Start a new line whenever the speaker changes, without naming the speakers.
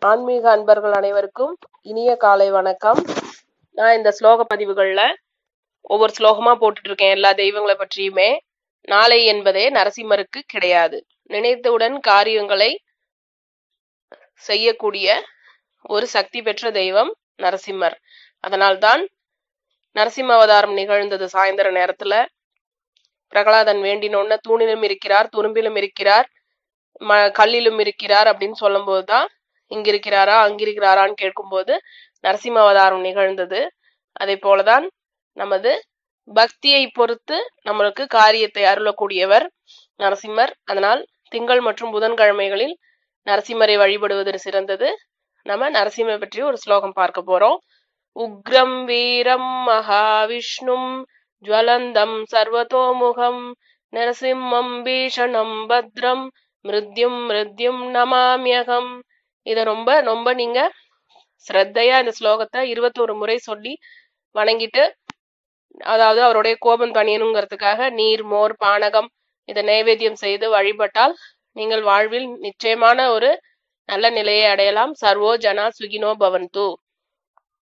ஆன்மீக அன்பர்கள் அனைவருக்கும் இனிய காலை வணக்கம் நான் இந்த ஸ்லோக பதிவுகளில் ஒவ்வொரு ஸ்லோகமா போட்டுட்டு இருக்கேன் எல்லா தெய்வங்களை பற்றியுமே நாளை என்பதே நரசிம்மருக்கு கிடையாது நினைத்தவுடன் காரியங்களை செய்யக்கூடிய ஒரு சக்தி பெற்ற தெய்வம் நரசிம்மர் அதனால்தான் நரசிம்ம அவதாரம் நிகழ்ந்தது சாயந்தர நேரத்துல பிரகலாதன் வேண்டினோன்ன தூணிலும் இருக்கிறார் துரும்பிலும் இருக்கிறார் ம கல்லிலும் இருக்கிறார் அப்படின்னு சொல்லும்போது தான் இங்க இருக்கிறாரா அங்கிருக்கிறாரான்னு கேட்கும்போது நரசிம்ம அவதாரம் நிகழ்ந்தது அதே போலதான் நமது பக்தியை பொறுத்து நம்மளுக்கு காரியத்தை அருளக்கூடியவர் நரசிம்மர் அதனால் திங்கள் மற்றும் புதன்கிழமைகளில் நரசிம்மரை வழிபடுவது சிறந்தது நம்ம நரசிம்மரை பற்றி ஒரு ஸ்லோகம் பார்க்க போறோம் உக்ரம் வீரம் மகாவிஷ்ணும் ஜுவலந்தம் சர்வதோமுகம் நரசிம்மம் பீஷணம் பத்ரம் மிருத்யும் மிருத்யும் நமாமியகம் இத ரொம்ப ரொம்ப நீங்க ஸ்ரத்தையா இந்த ஸ்லோகத்தை இருபத்தோரு முறை சொல்லி வணங்கிட்டு அதாவது அவருடைய கோபம் தணியணுங்கிறதுக்காக நீர் மோர் பானகம் இதை நைவேத்தியம் செய்து வழிபட்டால் நீங்கள் வாழ்வில் நிச்சயமான ஒரு நல்ல நிலையை அடையலாம் சர்வோ ஜனா சுகினோ பவந்து